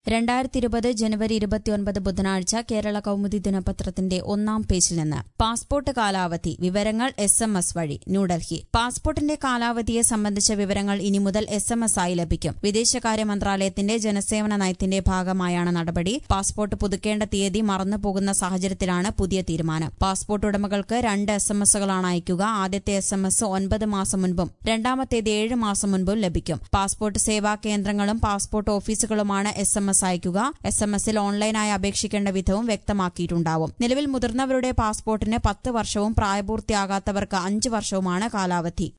രണ്ടായിരത്തി ഇരുപത് ജനുവരി ഇരുപത്തിയൊൻപത് ബുധനാഴ്ച കേരള കൗമുദി ദിനപത്രത്തിന്റെ ഒന്നാം പേജിൽ നിന്ന് പാസ്പോർട്ട് കാലാവധി വിവരങ്ങൾ എസ് എം എസ് വഴി ന്യൂഡൽഹി പാസ്പോർട്ടിന്റെ കാലാവധിയെ സംബന്ധിച്ച വിവരങ്ങൾ ഇനി മുതൽ എസ് എം എസ് ആയി ലഭിക്കും വിദേശകാര്യ മന്ത്രാലയത്തിന്റെ ജനസേവന നയത്തിന്റെ ഭാഗമായാണ് നടപടി പാസ്പോർട്ട് പുതുക്കേണ്ട തീയതി മറന്നുപോകുന്ന സാഹചര്യത്തിലാണ് പുതിയ തീരുമാനം പാസ്പോർട്ട് ഉടമകൾക്ക് രണ്ട് എസ് എം എസുകളാണ് അയക്കുക ആദ്യത്തെ എസ് എം എസ് ഒൻപത് മാസം മുൻപും രണ്ടാമത്തേത് ഏഴ് മാസം മുൻപും ലഭിക്കും പാസ്പോർട്ട് സേവാ കേന്ദ്രങ്ങളും പാസ്പോർട്ട് ഓഫീസുകളുമാണ് എസ് എം എസ് അയക്കുക എസ് എം എസിൽ ഓൺലൈനായി അപേക്ഷിക്കേണ്ട വിധവും വ്യക്തമാക്കിയിട്ടുണ്ടാവും നിലവിൽ മുതിർന്നവരുടെ പാസ്പോർട്ടിന് പത്ത് വർഷവും പ്രായപൂർത്തിയാകാത്തവർക്ക് അഞ്ച് വർഷവുമാണ് കാലാവധി